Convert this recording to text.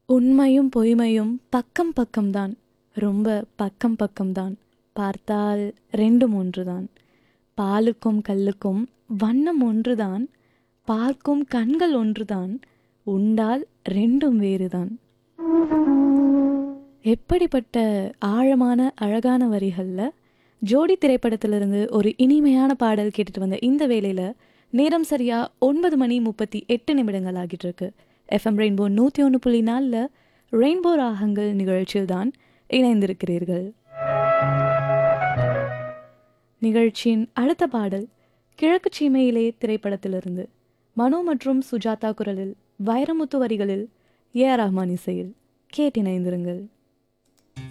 உண்மையும் பொய்மையும் பக்கம் பக்கம்தான் ரொம்ப பக்கம் பக்கம்தான் பார்த்தால் ரெண்டும் ஒன்றுதான் பாலுக்கும் கல்லுக்கும் வண்ணம் ஒன்றுதான் பார்க்கும் கண்கள் ஒன்றுதான் உண்டால் ரெண்டும் வேறுதான் எப்படிப்பட்ட ஆழமான அழகான வரிகளில் ஜோடி திரைப்படத்திலிருந்து ஒரு இனிமையான பாடல் கேட்டுட்டு வந்த இந்த வேளையில் நேரம் சரியா ஒன்பது மணி முப்பத்தி எட்டு நிமிடங்கள் ஆகிட்டு இருக்கு எஃப்எம் ரெயின்போ நூற்றி ஒன்று புள்ளி நாலில் ரெயின்போ ராகங்கள் நிகழ்ச்சியில் தான் இணைந்திருக்கிறீர்கள் நிகழ்ச்சியின் அடுத்த பாடல் கிழக்கு சீமையிலே திரைப்படத்திலிருந்து மனோ மற்றும் சுஜாதா குரலில் வைரமுத்து வரிகளில் ஏ ஆர் ரஹ்மான் இசையில் கேட்டிணைந்திருங்கள்